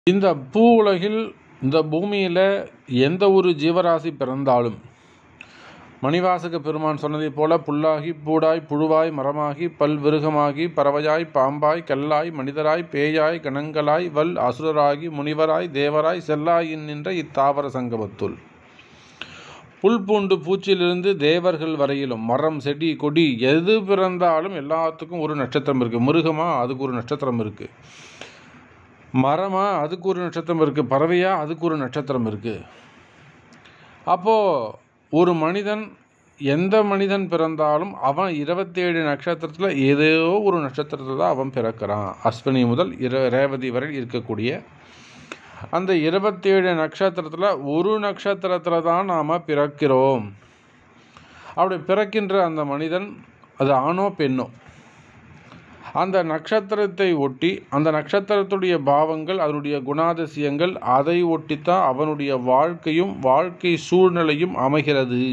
இந்த பூ உலகில் இந்த பூமியில் எந்த ஒரு ஜீவராசி பிறந்தாலும் மணிவாசக பெருமான் சொன்னதைப் போல புல்லாகி பூடாய் புழுவாய் மரமாகி பல்விருகமாகி பறவையாய் பாம்பாய் கல்லாய் மனிதராய் பேயாய் கணங்களாய் வல் அசுரராகி முனிவராய் தேவராய் செல்லாயின் நின்ற இத்தாவர சங்கமத்துள் புல் பூண்டு பூச்சிலிருந்து தேவர்கள் வரையிலும் மரம் செடி கொடி எது பிறந்தாலும் எல்லாத்துக்கும் ஒரு நட்சத்திரம் இருக்குது மிருகமா அதுக்கு ஒரு நட்சத்திரம் இருக்குது மரமா அதுக்கு ஒரு நட்சத்திரம் இருக்குது பறவையா அதுக்கு ஒரு நட்சத்திரம் இருக்குது அப்போது ஒரு மனிதன் எந்த மனிதன் பிறந்தாலும் அவன் இருபத்தேழு நட்சத்திரத்தில் ஏதோ ஒரு நட்சத்திரத்தில் தான் அவன் பிறக்கிறான் அஸ்வினி முதல் இர ரேவதி வரை இருக்கக்கூடிய அந்த இருபத்தேழு நட்சத்திரத்தில் ஒரு நட்சத்திரத்தில் தான் நாம் பிறக்கிறோம் அப்படி பிறக்கின்ற அந்த மனிதன் அது ஆணோ பெண்ணோ அந்த நட்சத்திரத்தை ஒட்டி அந்த நட்சத்திரத்துடைய பாவங்கள் அதனுடைய குணாதிசயங்கள் அதை ஒட்டித்தான் அவனுடைய வாழ்க்கையும் வாழ்க்கை சூழ்நிலையும் அமைகிறது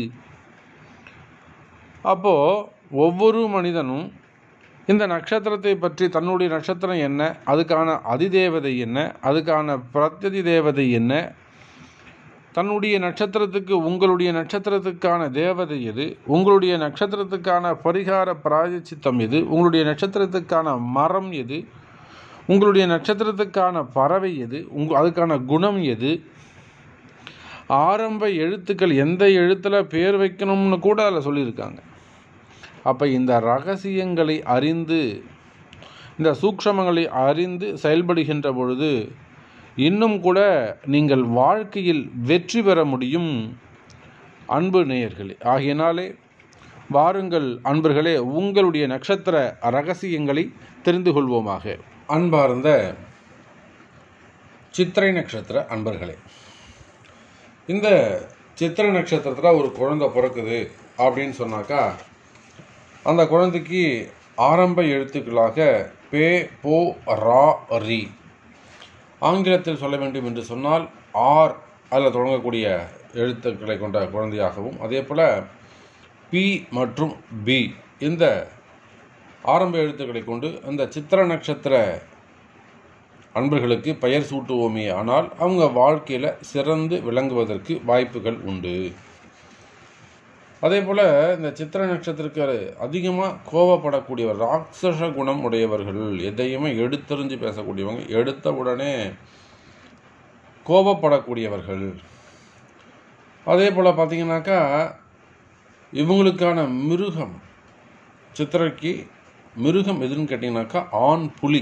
அப்போது ஒவ்வொரு மனிதனும் இந்த நட்சத்திரத்தை பற்றி தன்னுடைய நட்சத்திரம் என்ன அதுக்கான அதிதேவதை என்ன அதுக்கான பிரத்யதி தேவதை என்ன தன்னுடைய நட்சத்திரத்துக்கு உங்களுடைய நட்சத்திரத்துக்கான தேவதை எது உங்களுடைய நட்சத்திரத்துக்கான பரிகார பிராயச்சித்தம் எது உங்களுடைய நட்சத்திரத்துக்கான மரம் எது உங்களுடைய நட்சத்திரத்துக்கான பறவை எது உங்க அதுக்கான குணம் எது ஆரம்ப எழுத்துக்கள் எந்த எழுத்தில் பேர் வைக்கணும்னு கூட அதில் சொல்லியிருக்காங்க அப்போ இந்த ரகசியங்களை அறிந்து இந்த சூக்ஷமங்களை அறிந்து செயல்படுகின்ற பொழுது இன்னும் கூட நீங்கள் வாழ்க்கையில் வெற்றி பெற முடியும் அன்பு நேயர்களே ஆகையினாலே வாருங்கள் அன்பர்களே உங்களுடைய நட்சத்திர ரகசியங்களை தெரிந்து கொள்வோமாக அன்பார்ந்த சித்திரை நட்சத்திர அன்பர்களே இந்த சித்திரை நட்சத்திரத்தில் ஒரு குழந்தை பிறக்குது அப்படின்னு சொன்னாக்கா அந்த குழந்தைக்கு ஆரம்ப எழுத்துக்களாக பே போ ரா ரி ஆங்கிலத்தில் சொல்ல வேண்டும் என்று சொன்னால் ஆர் அதில் தொடங்கக்கூடிய எழுத்துக்களை கொண்ட குழந்தையாகவும் அதே போல் பி மற்றும் பி இந்த ஆரம்ப எழுத்துக்களை கொண்டு அந்த சித்திர நட்சத்திர அன்பர்களுக்கு பெயர் சூட்டுவோமே ஆனால் அவங்க வாழ்க்கையில் சிறந்து விளங்குவதற்கு வாய்ப்புகள் உண்டு அதே போல் இந்த சித்திர நட்சத்திரக்கு அதிகமாக கோவப்படக்கூடியவர் ராட்சச குணம் உடையவர்கள் எதையுமே எடுத்தறிஞ்சு பேசக்கூடியவங்க எடுத்த உடனே கோபப்படக்கூடியவர்கள் அதே போல் பார்த்தீங்கன்னாக்கா இவங்களுக்கான மிருகம் சித்திரைக்கு மிருகம் எதுன்னு கேட்டிங்கனாக்கா ஆண் புலி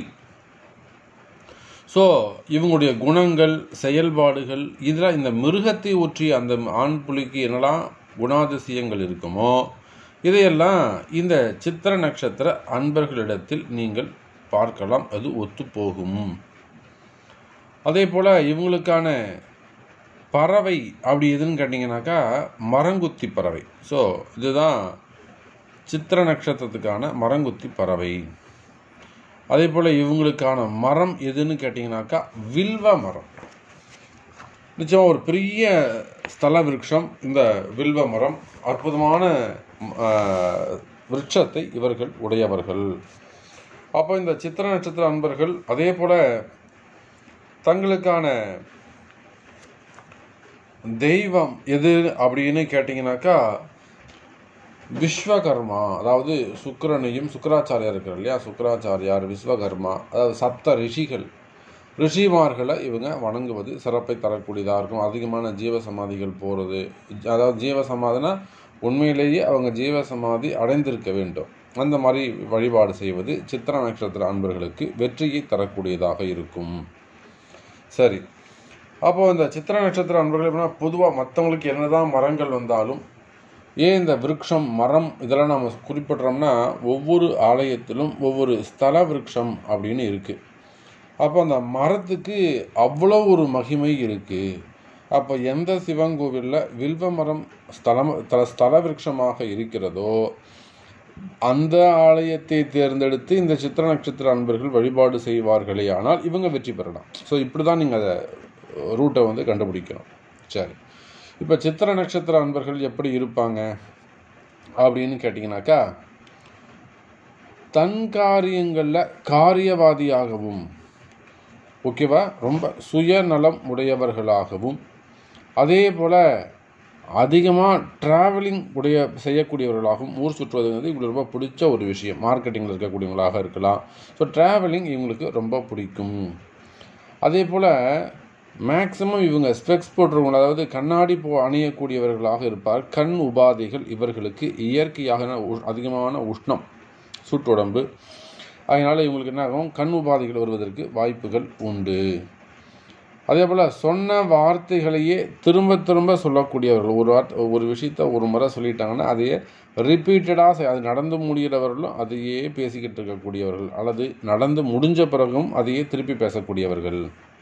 ஸோ இவங்களுடைய குணங்கள் செயல்பாடுகள் இதில் இந்த மிருகத்தை ஒற்றிய அந்த ஆண் புலிக்கு என்னெல்லாம் குணாதிசயங்கள் இருக்குமோ இதையெல்லாம் இந்த சித்திர நட்சத்திர அன்பர்களிடத்தில் நீங்கள் பார்க்கலாம் அது ஒத்துப்போகும் அதே போல் இவங்களுக்கான பறவை அப்படி எதுன்னு கேட்டிங்கனாக்கா மரங்குத்தி பறவை ஸோ இதுதான் சித்திர நட்சத்திரத்துக்கான மரங்குத்தி பறவை அதே போல் இவங்களுக்கான மரம் எதுன்னு கேட்டிங்கனாக்கா வில்வ மரம் நிச்சயமாக ஒரு பெரிய ஸ்தல விருட்சம் இந்த வில்வ மரம் அற்புதமான விருட்சத்தை இவர்கள் உடையவர்கள் அப்போ இந்த சித்திர நட்சத்திர அன்பர்கள் அதே போல் தங்களுக்கான தெய்வம் எது அப்படின்னு கேட்டிங்கனாக்கா விஸ்வகர்மா அதாவது சுக்கரனையும் சுக்கராச்சாரியார் இருக்கிறார் இல்லையா சுக்கராச்சாரியார் விஸ்வகர்மா அதாவது சப்த ரிஷிகள் ரிஷிமார்களை இவங்க வணங்குவது சிறப்பை தரக்கூடியதாக இருக்கும் அதிகமான ஜீவசமாதிகள் போகிறது அதாவது ஜீவசமாதினா உண்மையிலேயே அவங்க ஜீவசமாதி அடைந்திருக்க வேண்டும் அந்த மாதிரி வழிபாடு செய்வது சித்திர நட்சத்திர அன்பர்களுக்கு வெற்றியை தரக்கூடியதாக இருக்கும் சரி அப்போது இந்த சித்திர நட்சத்திர அன்பர்கள் எப்படின்னா பொதுவாக மற்றவங்களுக்கு என்னதான் மரங்கள் வந்தாலும் ஏன் இந்த விருட்சம் மரம் இதெல்லாம் நம்ம குறிப்பிட்றோம்னா ஒவ்வொரு ஆலயத்திலும் ஒவ்வொரு ஸ்தல விருட்சம் அப்படின்னு இருக்குது அப்போ அந்த மரத்துக்கு அவ்வளோ ஒரு மகிமை இருக்குது அப்போ எந்த சிவன் கோவிலில் வில்வ மரம் ஸ்தலம் ஸ்தல விருட்சமாக இருக்கிறதோ அந்த ஆலயத்தை தேர்ந்தெடுத்து இந்த சித்திர நட்சத்திர அன்பர்கள் வழிபாடு செய்வார்களே ஆனால் இவங்க வெற்றி பெறலாம் ஸோ இப்படி தான் நீங்கள் அதை ரூட்டை வந்து கண்டுபிடிக்கணும் சரி இப்போ சித்திர நட்சத்திர அன்பர்கள் எப்படி இருப்பாங்க அப்படின்னு கேட்டிங்கனாக்கா தன் காரியங்களில் காரியவாதியாகவும் ஓகேவா ரொம்ப சுயநலம் உடையவர்களாகவும் அதே போல் அதிகமாக ட்ராவலிங் உடைய செய்யக்கூடியவர்களாகவும் ஊர் சுற்றுவது வந்து இவங்களுக்கு ரொம்ப பிடிச்ச ஒரு விஷயம் மார்க்கெட்டிங்கில் இருக்கக்கூடியவங்களாக இருக்கலாம் ஸோ ட்ராவலிங் இவங்களுக்கு ரொம்ப பிடிக்கும் அதே போல் மேக்ஸிமம் இவங்க ஸ்பெக்ஸ் போட்டுருவங்க அதாவது கண்ணாடி போ அணியக்கூடியவர்களாக இருப்பார் கண் உபாதைகள் இவர்களுக்கு இயற்கையாக உ- அதிகமான உஷ்ணம் சுட்டுடம்பு அதனால் இவங்களுக்கு என்ன ஆகும் கண் உபாதைகள் வருவதற்கு வாய்ப்புகள் உண்டு அதே போல் சொன்ன வார்த்தைகளையே திரும்ப திரும்ப சொல்லக்கூடியவர்கள் ஒரு வார்த்தை ஒரு விஷயத்த ஒரு முறை சொல்லிட்டாங்கன்னா அதையே ரிப்பீட்டடாக அது நடந்து முடிகிறவர்களும் அதையே பேசிக்கிட்டு இருக்கக்கூடியவர்கள் அல்லது நடந்து முடிஞ்ச பிறகும் அதையே திருப்பி பேசக்கூடியவர்கள்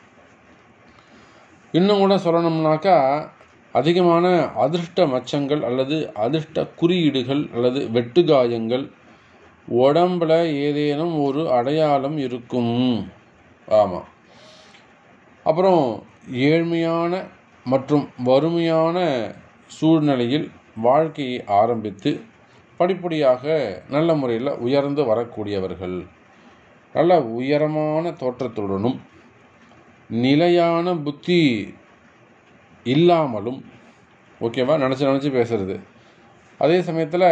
இன்னும் கூட சொல்லணும்னாக்கா அதிகமான அதிர்ஷ்ட மச்சங்கள் அல்லது அதிர்ஷ்ட குறியீடுகள் அல்லது வெட்டுகாயங்கள் உடம்புல ஏதேனும் ஒரு அடையாளம் இருக்கும் ஆமாம் அப்புறம் ஏழ்மையான மற்றும் வறுமையான சூழ்நிலையில் வாழ்க்கையை ஆரம்பித்து படிப்படியாக நல்ல முறையில் உயர்ந்து வரக்கூடியவர்கள் நல்ல உயரமான தோற்றத்துடனும் நிலையான புத்தி இல்லாமலும் ஓகேவா நினச்சி நினச்சி பேசுறது அதே சமயத்தில்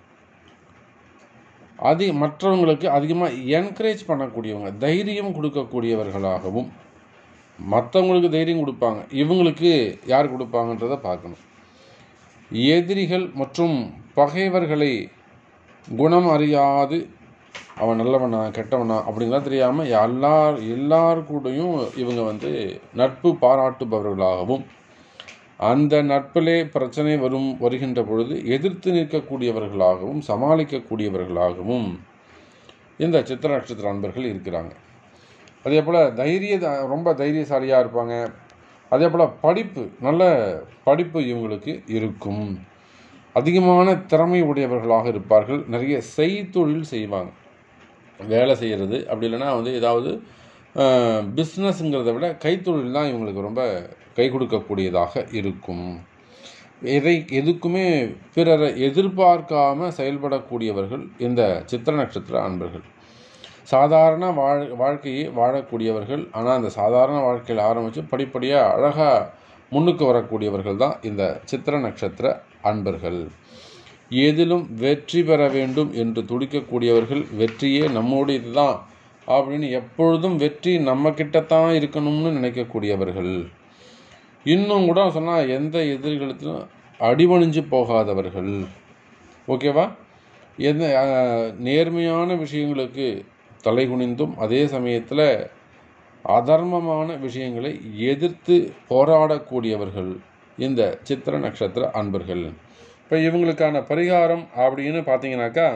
அதிக மற்றவங்களுக்கு அதிகமாக என்கரேஜ் பண்ணக்கூடியவங்க தைரியம் கொடுக்கக்கூடியவர்களாகவும் மற்றவங்களுக்கு தைரியம் கொடுப்பாங்க இவங்களுக்கு யார் கொடுப்பாங்கன்றதை பார்க்கணும் எதிரிகள் மற்றும் பகைவர்களை குணம் அறியாது அவன் நல்லவனா கெட்டவனா அப்படிங்கலாம் தெரியாமல் எல்லார் எல்லார் கூடயும் இவங்க வந்து நட்பு பாராட்டுபவர்களாகவும் அந்த நட்பிலே பிரச்சனை வரும் வருகின்ற பொழுது எதிர்த்து நிற்கக்கூடியவர்களாகவும் சமாளிக்கக்கூடியவர்களாகவும் இந்த சித்திர நட்சத்திர அன்பர்கள் இருக்கிறாங்க அதே போல் தைரிய ரொம்ப தைரியசாலியாக இருப்பாங்க அதே போல் படிப்பு நல்ல படிப்பு இவங்களுக்கு இருக்கும் அதிகமான திறமை உடையவர்களாக இருப்பார்கள் நிறைய செய்தொழில் செய்வாங்க வேலை செய்கிறது அப்படி இல்லைன்னா வந்து ஏதாவது பிஸ்னஸ்ங்கிறத விட கைத்தொழில் தான் இவங்களுக்கு ரொம்ப கை கொடுக்கக்கூடியதாக இருக்கும் எதை எதுக்குமே பிறரை எதிர்பார்க்காம செயல்படக்கூடியவர்கள் இந்த சித்திர நட்சத்திர அன்பர்கள் சாதாரண வாழ் வாழ்க்கையை வாழக்கூடியவர்கள் ஆனால் அந்த சாதாரண வாழ்க்கையில் ஆரம்பித்து படிப்படியாக அழகாக முன்னுக்கு வரக்கூடியவர்கள் தான் இந்த சித்திர நட்சத்திர அன்பர்கள் எதிலும் வெற்றி பெற வேண்டும் என்று துடிக்கக்கூடியவர்கள் வெற்றியே நம்முடையது தான் அப்படின்னு எப்பொழுதும் வெற்றி நம்ம கிட்டத்தான் இருக்கணும்னு நினைக்கக்கூடியவர்கள் இன்னும் கூட சொன்னால் எந்த எதிரிகளுக்கும் அடிபணிஞ்சு போகாதவர்கள் ஓகேவா எந்த அஹ், நேர்மையான விஷயங்களுக்கு தலைகுனிந்தும் அதே சமயத்தில் அதர்மமான விஷயங்களை எதிர்த்து போராடக்கூடியவர்கள் இந்த சித்திர நட்சத்திர அன்பர்கள் இப்போ இவங்களுக்கான பரிகாரம் அப்படின்னு பார்த்தீங்கன்னாக்கா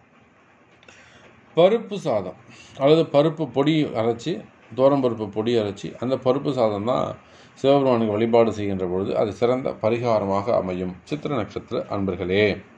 பருப்பு சாதம் அல்லது பருப்பு பொடி அரைச்சி பருப்பு பொடி அரைச்சி அந்த பருப்பு சாதம் தான் சிவபெருமானுக்கு வழிபாடு செய்கின்ற பொழுது அது சிறந்த பரிகாரமாக அமையும் சித்திர நட்சத்திர அன்பர்களே